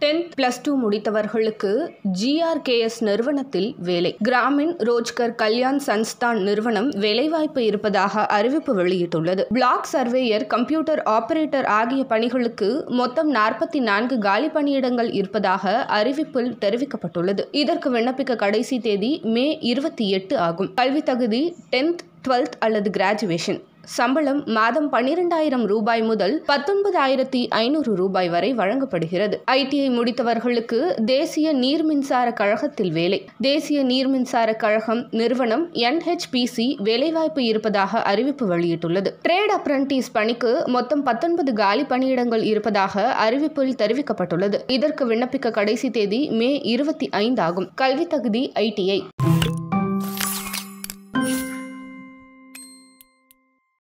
tenth plus two முடித்தவர்களுக்கு GRKS நிறுவனத்தில் வேலை கிராமின் ரோஜ்கர் கல்யாண் சன்ஸ்தான் நிறுவனம் வேலைவாய்ப்பு இருப்பதாக அறிவிப்பு வெளியிட்டுள்ளது பிளாக் சர்வேயர் கம்ப்யூட்டர் ஆபரேட்டர் ஆகிய பணிகளுக்கு மொத்தம் நாற்பத்தி நான்கு காலி பணியிடங்கள் இருப்பதாக அறிவிப்பில் தெரிவிக்கப்பட்டுள்ளது இதற்கு விண்ணப்பிக்க கடைசி தேதி மே இருபத்தி எட்டு ஆகும் கல்வி தகுதி டென்த் டுவெல்த் அல்லது கிராஜுவேஷன் சம்பளம் மாதம் பன்னிரெண்டாயிரம் ரூபாய் முதல் பத்தொன்பதாயிரத்தி ஐநூறு ரூபாய் வரை வழங்கப்படுகிறது ஐடிஐ முடித்தவர்களுக்கு தேசிய நீர் மின்சார கழகத்தில் வேலை தேசிய நீர் மின்சார கழகம் நிறுவனம் என்ஹெச்பிசி வேலைவாய்ப்பு இருப்பதாக அறிவிப்பு வெளியிட்டுள்ளது ட்ரேட் அப்ரண்டிஸ் பணிக்கு மொத்தம் பத்தொன்பது காலி பணியிடங்கள் இருப்பதாக அறிவிப்பில் தெரிவிக்கப்பட்டுள்ளது இதற்கு விண்ணப்பிக்க கடைசி தேதி மே இருபத்தி ஐந்து ஆகும் கல்வி தகுதி ஐடிஐ